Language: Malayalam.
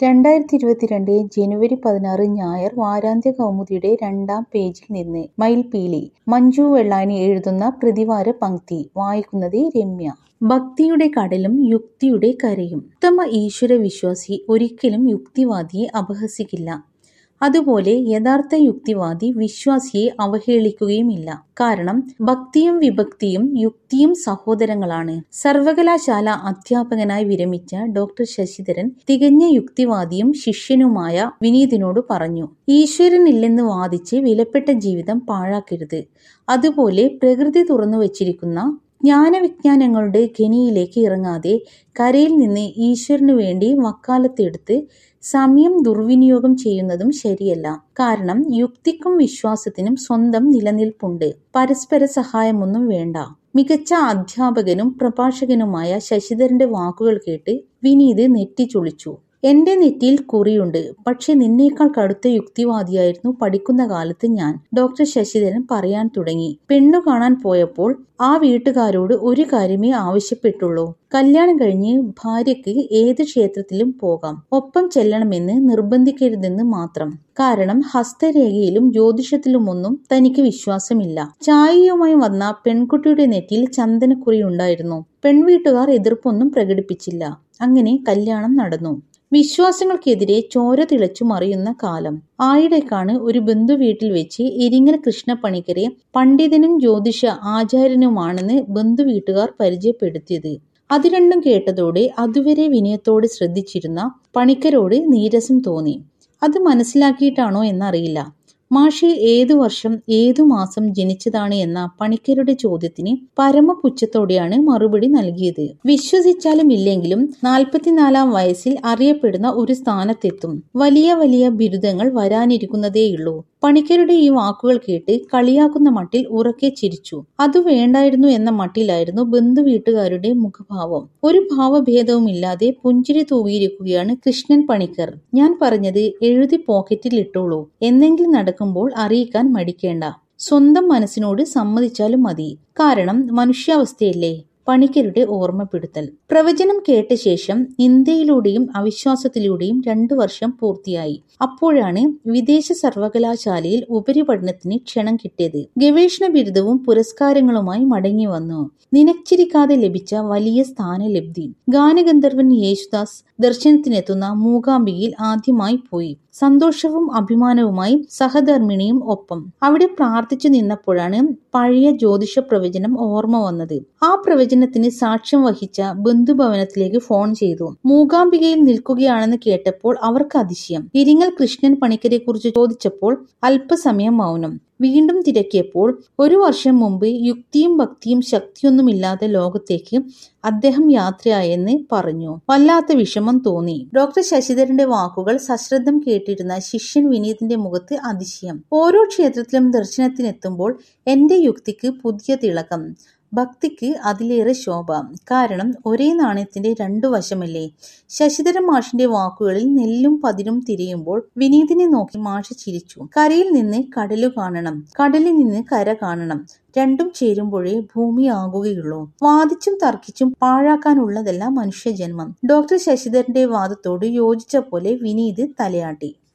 രണ്ടായിരത്തി ഇരുപത്തിരണ്ട് ജനുവരി പതിനാറ് ഞായർ വാരാന്ത്യ കൗമുദിയുടെ രണ്ടാം പേജിൽ നിന്ന് മയിൽപീലി മഞ്ജു വെള്ളാനി എഴുതുന്ന പ്രതിവാര പംക്തി വായിക്കുന്നത് രമ്യ ഭക്തിയുടെ കടലും യുക്തിയുടെ കരയും ഉത്തമ ഈശ്വര വിശ്വാസി ഒരിക്കലും യുക്തിവാദിയെ അപഹസിക്കില്ല അതുപോലെ യഥാർത്ഥ യുക്തിവാദി വിശ്വാസിയെ അവഹേളിക്കുകയുമില്ല കാരണം ഭക്തിയും വിഭക്തിയും യുക്തിയും സഹോദരങ്ങളാണ് സർവകലാശാല അധ്യാപകനായി വിരമിച്ച ഡോക്ടർ ശശിധരൻ തികഞ്ഞ യുക്തിവാദിയും ശിഷ്യനുമായ വിനീതിനോട് പറഞ്ഞു ഈശ്വരനില്ലെന്ന് വാദിച്ച് വിലപ്പെട്ട ജീവിതം പാഴാക്കരുത് അതുപോലെ പ്രകൃതി തുറന്നു വച്ചിരിക്കുന്ന ജ്ഞാനവിജ്ഞാനങ്ങളുടെ ഖനിയിലേക്ക് ഇറങ്ങാതെ കരയിൽ നിന്ന് ഈശ്വരനു വേണ്ടി വക്കാലത്തെടുത്ത് സമയം ദുർവിനിയോഗം ചെയ്യുന്നതും ശരിയല്ല കാരണം യുക്തിക്കും വിശ്വാസത്തിനും സ്വന്തം നിലനിൽപ്പുണ്ട് പരസ്പര സഹായമൊന്നും വേണ്ട മികച്ച അധ്യാപകനും പ്രഭാഷകനുമായ ശശിധരന്റെ വാക്കുകൾ കേട്ട് വിനീത് നെറ്റിച്ചൊളിച്ചു എന്റെ നെറ്റിയിൽ കുറിയുണ്ട് പക്ഷെ നിന്നേക്കാൾ കടുത്ത യുക്തിവാദിയായിരുന്നു പഠിക്കുന്ന കാലത്ത് ഞാൻ ഡോക്ടർ ശശിധരൻ പറയാൻ തുടങ്ങി പെണ്ണു കാണാൻ പോയപ്പോൾ ആ വീട്ടുകാരോട് ഒരു കാര്യമേ ആവശ്യപ്പെട്ടുള്ളൂ കല്യാണം കഴിഞ്ഞ് ഭാര്യയ്ക്ക് ഏത് ക്ഷേത്രത്തിലും പോകാം ഒപ്പം ചെല്ലണമെന്ന് നിർബന്ധിക്കരുതെന്ന് മാത്രം കാരണം ഹസ്തരേഖയിലും ജ്യോതിഷത്തിലുമൊന്നും തനിക്ക് വിശ്വാസമില്ല ചായയുമായി വന്ന പെൺകുട്ടിയുടെ നെറ്റിയിൽ ചന്ദനക്കുറി ഉണ്ടായിരുന്നു പെൺവീട്ടുകാർ എതിർപ്പൊന്നും പ്രകടിപ്പിച്ചില്ല അങ്ങനെ കല്യാണം നടന്നു വിശ്വാസങ്ങൾക്കെതിരെ ചോര തിളച്ചു മറിയുന്ന കാലം ആയിടക്കാണ് ഒരു ബന്ധു വീട്ടിൽ വെച്ച് ഇരിങ്ങൽ കൃഷ്ണപ്പണിക്കരെ പണ്ഡിതനും ജ്യോതിഷ ആചാര്യനുമാണെന്ന് ബന്ധു വീട്ടുകാർ പരിചയപ്പെടുത്തിയത് അത് രണ്ടും കേട്ടതോടെ അതുവരെ വിനയത്തോടെ ശ്രദ്ധിച്ചിരുന്ന പണിക്കരോട് നീരസം തോന്നി അത് മനസ്സിലാക്കിയിട്ടാണോ എന്നറിയില്ല മാഷി ഏതു വർഷം ഏതു മാസം ജനിച്ചതാണ് എന്ന പണിക്കരുടെ ചോദ്യത്തിന് പരമപുച്ഛത്തോടെയാണ് മറുപടി നൽകിയത് വിശ്വസിച്ചാലും ഇല്ലെങ്കിലും നാൽപ്പത്തിനാലാം വയസ്സിൽ അറിയപ്പെടുന്ന ഒരു സ്ഥാനത്തെത്തും വലിയ വലിയ ബിരുദങ്ങൾ വരാനിരിക്കുന്നതേയുള്ളൂ പണിക്കരുടെ ഈ വാക്കുകൾ കേട്ട് കളിയാക്കുന്ന മട്ടിൽ ഉറക്കെ ചിരിച്ചു അത് വേണ്ടായിരുന്നു എന്ന മട്ടിലായിരുന്നു ബന്ധു വീട്ടുകാരുടെ മുഖഭാവം ഒരു ഭാവഭേദവുമില്ലാതെ പുഞ്ചിരി തൂകിയിരിക്കുകയാണ് കൃഷ്ണൻ പണിക്കർ ഞാൻ പറഞ്ഞത് എഴുതി പോക്കറ്റിൽ ഇട്ടോളൂ എന്നെങ്കിലും നടക്കുമ്പോൾ അറിയിക്കാൻ മടിക്കേണ്ട സ്വന്തം മനസ്സിനോട് സമ്മതിച്ചാലും മതി കാരണം മനുഷ്യാവസ്ഥയല്ലേ പണിക്കരുടെ ഓർമ്മപ്പെടുത്തൽ പ്രവചനം കേട്ട ശേഷം ഇന്ത്യയിലൂടെയും അവിശ്വാസത്തിലൂടെയും രണ്ടു വർഷം പൂർത്തിയായി അപ്പോഴാണ് വിദേശ സർവകലാശാലയിൽ ഉപരിപഠനത്തിന് ക്ഷണം കിട്ടിയത് ഗവേഷണ ബിരുദവും പുരസ്കാരങ്ങളുമായി മടങ്ങി വന്നു നിനച്ചിരിക്കാതെ ലഭിച്ച വലിയ സ്ഥാനലബ്ധി ഗാനഗന്ധർവൻ യേശുദാസ് ദർശനത്തിനെത്തുന്ന മൂകാംബികയിൽ ആദ്യമായി പോയി സന്തോഷവും അഭിമാനവുമായി സഹധർമ്മിണിയും ഒപ്പം അവിടെ പ്രാർത്ഥിച്ചു നിന്നപ്പോഴാണ് പഴയ ജ്യോതിഷ പ്രവചനം ഓർമ്മ വന്നത് ആ പ്രവചനത്തിന് സാക്ഷ്യം വഹിച്ച ബന്ധുഭവനത്തിലേക്ക് ഫോൺ ചെയ്തു മൂകാംബികയിൽ നിൽക്കുകയാണെന്ന് കേട്ടപ്പോൾ അവർക്ക് അതിശയം ഇരിങ്ങൽ കൃഷ്ണൻ പണിക്കരെ കുറിച്ച് ചോദിച്ചപ്പോൾ അല്പസമയം മൗനം വീണ്ടും തിരക്കിയപ്പോൾ ഒരു വർഷം മുമ്പ് യുക്തിയും ഭക്തിയും ശക്തിയൊന്നുമില്ലാത്ത ലോകത്തേക്ക് അദ്ദേഹം യാത്രയായെന്ന് പറഞ്ഞു വല്ലാത്ത വിഷമം തോന്നി ഡോക്ടർ ശശിധരന്റെ വാക്കുകൾ സശ്രദ്ധം കേട്ടിരുന്ന ശിഷ്യൻ വിനീതിന്റെ മുഖത്ത് അതിശയം ഓരോ ക്ഷേത്രത്തിലും ദർശനത്തിനെത്തുമ്പോൾ എന്റെ യുക്തിക്ക് പുതിയ തിളക്കം ഭക്തിക്ക് അതിലേറെ ശോഭ കാരണം ഒരേ നാണയത്തിന്റെ രണ്ടു വശമല്ലേ ശശിധരൻ മാഷിന്റെ വാക്കുകളിൽ നെല്ലും പതിരും തിരിയുമ്പോൾ വിനീതിനെ നോക്കി മാഷ് ചിരിച്ചു കരയിൽ നിന്ന് കടലു കാണണം കടലിൽ നിന്ന് കര കാണണം രണ്ടും ചേരുമ്പോഴേ ഭൂമിയാകുകയുള്ളൂ വാദിച്ചും തർക്കിച്ചും പാഴാക്കാനുള്ളതല്ല മനുഷ്യജന്മം ഡോക്ടർ ശശിധരന്റെ വാദത്തോട് യോജിച്ച പോലെ വിനീത് തലയാട്ടി